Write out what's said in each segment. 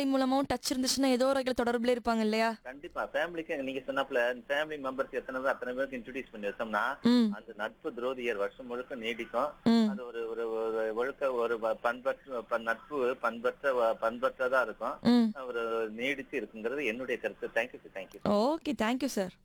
Family மூலமாவும் touch இருந்துச்சுன்னா ஏதோ ஒரு வகையில் தொடர்புல இருப்பாங்க இல்லையா கண்டிப்பா ஃபேமிலிக்கு நீங்க சொன்னாப்ல ஃபேமிலி மெம்பர்ஸ் எத்தனை பேர் அத்தனை பேருக்கு இன்ட்ரோடியூஸ் பண்ணி வச்சோம்னா ம் அந்த நட்பு துரோதியர் வருஷம் முழுக்க நீடிக்கும் ம் அது ஒரு ஒரு ஒரு ஒழுக்க ஒரு ப- பண்பற்ற ப- நட்பு பண்பற்ற வ- பண்பற்றதா இருக்கும் ம் ஒரு நீடிச்சு இருக்குங்கிறது என்னுடைய கருத்து thank you thank you okay thank you sir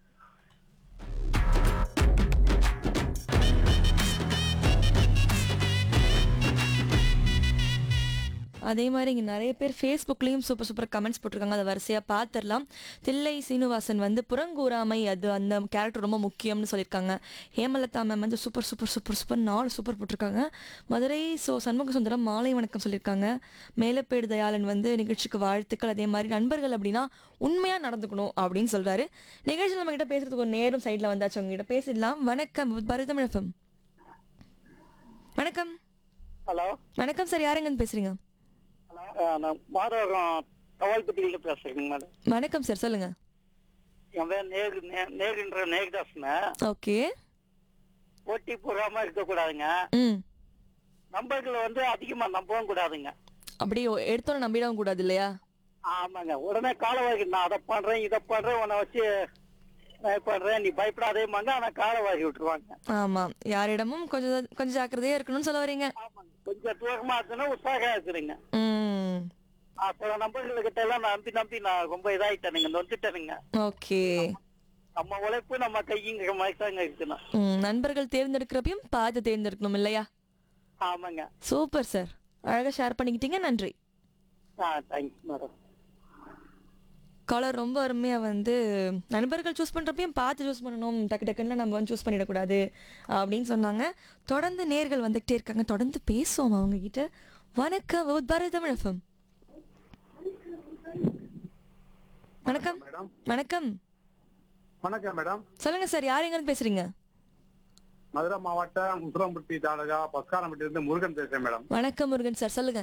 அதே மாதிரி இங்கே நிறைய பேர் ஃபேஸ்புக்லேயும் சூப்பர் சூப்பர் கமெண்ட்ஸ் போட்டிருக்காங்க அதை வரிசையாக பார்த்துடலாம் தில்லை சீனிவாசன் வந்து புறங்கூறாமை அது அந்த கேரக்டர் ரொம்ப முக்கியம்னு சொல்லியிருக்காங்க ஹேமலதா மேம் வந்து சூப்பர் சூப்பர் சூப்பர் சூப்பர் நாலு சூப்பர் போட்டிருக்காங்க மதுரை சோ சண்முக சுந்தரம் மாலை வணக்கம் சொல்லியிருக்காங்க மேலப்பேடு தயாளன் வந்து நிகழ்ச்சிக்கு வாழ்த்துக்கள் அதே மாதிரி நண்பர்கள் அப்படின்னா உண்மையாக நடந்துக்கணும் அப்படின்னு சொல்றாரு நிகழ்ச்சியில் நம்ம கிட்ட பேசுறதுக்கு ஒரு நேரம் சைடில் வந்தாச்சு உங்ககிட்ட பேசிடலாம் வணக்கம் பரதமிழ் FM. வணக்கம் ஹலோ வணக்கம் சார் யாருங்கன்னு பேசுறீங்க நான் மாதவரம் தவால்பட்டியில பேசுறேங்க மேடம் வணக்கம் சார் சொல்லுங்க என் பேர் நேரு நே- நேருன்ற நேருதாஸ்ங்க ஓகே போட்டி போடாம இருக்கக்கூடாதுங்க ம் நம்பர்களை வந்து அதிகமா நம்பவும் கூடாதுங்க அப்படியே எடுத்தோட நம்பிடவும் கூடாது இல்லையா ஆமாங்க உடனே காலவாகி நான் அதை பண்றேன் இதை பண்றேன் உன்னை வச்சு நான் பண்றேன் நீ பயப்படாதேமாங்க ஆனா காலவாகி விட்டுருவாங்க ஆமா யாரிடமும் கொஞ்சம் கொஞ்சம் ஜாக்கிரதையா இருக்கணும்னு சொல்ல வரீங்க ஆமாங்க கொஞ்சம் தூரமா இருக்குன்னா உற்சாகம் இருக்குதுங்க ம் சில நம்பர்கள்கிட்ட எல்லாம் நான் நம்பி நம்பி நான் ரொம்ப இதாயிட்டேனுங்க நொந்துட்டேனுங்க ஓகே நம்ம உழைப்பு நம்ம கைங்கிற மாதிரி தாங்க இருக்கணும் ம் நண்பர்கள் தேர்ந்தெடுக்கிறப்பையும் பார்த்து தேர்ந்தெடுக்கணும் இல்லையா ஆமாங்க சூப்பர் சார் அழகா ஷேர் பண்ணிக்கிட்டீங்க நன்றி ஆ தேங்க்ஸ் மேடம் காலர் ரொம்ப அருமையா வந்து நண்பர்கள் சூஸ் பண்றப்பையும் பார்த்து சூஸ் பண்ணணும் டக்கு டக்குன்னு நம்ம வந்து சூஸ் பண்ணிடக்கூடாது அப்படின்னு சொன்னாங்க தொடர்ந்து நேர்கள் வந்துகிட்டே இருக்காங்க தொடர்ந்து பேசுவோம் அவங்க கிட்ட வணக்கம் வித் பாரதி தமிழ் எஃப்எம் வணக்கம் மேடம் வணக்கம் வணக்கம் மேடம் சொல்லுங்க சார் யார் எங்க பேசுறீங்க மதுரை மாவட்டம் முத்துரம்பட்டி தாலுகா பஸ்காரம்பட்டி இருந்து முருகன் பேசுறேன் மேடம் வணக்கம் முருகன் சார் சொல்லுங்க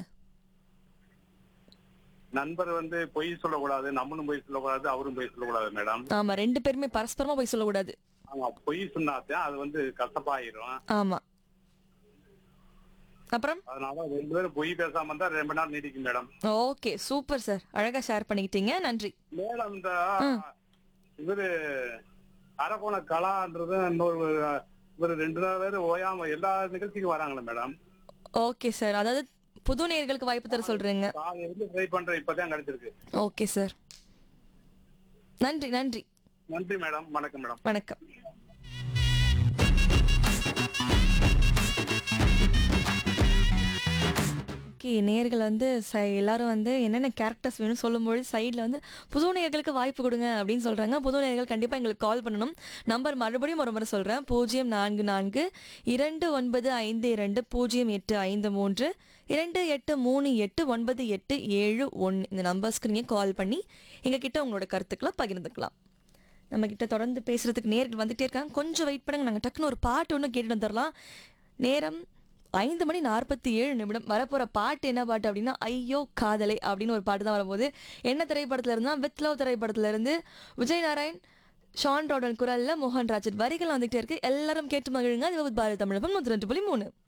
நண்பர் வந்து பொய் சொல்லக்கூடாது நம்மளும் பொய் சொல்லக்கூடாது அவரும் பொய் சொல்லக்கூடாது மேடம் ஆமா ரெண்டு பேருமே பரஸ்பரமா போய் சொல்லக்கூடாது அவங்க பொய் சொன்னாதான் அது வந்து கசப்பாயிரும் ஆமா அப்புறம் அதனால ரெண்டு பேரும் பொய் பேசாம இருந்தா ரெண்டு நாள் நீடிக்கும் மேடம் ஓகே சூப்பர் சார் அழகா ஷேர் பண்ணிக்கிட்டீங்க நன்றி மேடம் இந்த இவரு அரக்கோண கலான்றது இன்னொரு இவரு ரெண்டு நாள் பேர் ஓயாம எல்லா நிகழ்ச்சிக்கும் வராங்களே மேடம் ஓகே சார் அதாவது புது நேயர்களுக்கு வாய்ப்பு தர சொல்றீங்க காலையில இருந்து ட்ரை பண்றேன் இப்பதான் கிடைச்சிருக்கு ஓகே சார் நன்றி நன்றி நன்றி மேடம் வணக்கம் மேடம் வணக்கம் ஓகே நேர்கள் வந்து ச எல்லாரும் வந்து என்னென்ன கேரக்டர்ஸ் வேணும் சொல்லும்போது சைடில் வந்து புது நேயர்களுக்கு வாய்ப்பு கொடுங்க அப்படின்னு சொல்கிறாங்க புது நேயர்கள் கண்டிப்பாக எங்களுக்கு கால் பண்ணணும் நம்பர் மறுபடியும் ஒரு முறை சொல்கிறேன் பூஜ்ஜியம் நான்கு நான்கு இரண்டு ஒன்பது ஐந்து இரண்டு பூஜ்ஜியம் எட்டு ஐந்து மூன்று இரண்டு எட்டு மூணு எட்டு ஒன்பது எட்டு ஏழு ஒன்று இந்த நம்பர்ஸ்க்கு நீங்கள் கால் பண்ணி எங்ககிட்ட உங்களோட கருத்துக்களை பகிர்ந்துக்கலாம் நம்ம கிட்ட தொடர்ந்து பேசுறதுக்கு நேரில் வந்துட்டே இருக்காங்க கொஞ்சம் வெயிட் பண்ணுங்க நாங்கள் டக்குன்னு ஒரு பாட்டு ஒன்று கேட்டுட்டு வந்துடலாம் நேரம் ஐந்து மணி நாற்பத்தி ஏழு நிமிடம் வரப்போற பாட்டு என்ன பாட்டு அப்படின்னா ஐயோ காதலை அப்படின்னு ஒரு பாட்டு தான் வரும்போது என்ன திரைப்படத்துல இருந்தா வித் லவ் திரைப்படத்துல இருந்து விஜய் நாராயண் ஷான் ரோடன் குரல்ல மோகன் ராஜன் வரிகள் வந்துகிட்டே இருக்கு எல்லாரும் கேட்டு மகிழுங்க அது பாரத தமிழகம் நூற்றி ரெண்டு புள்ளி மூணு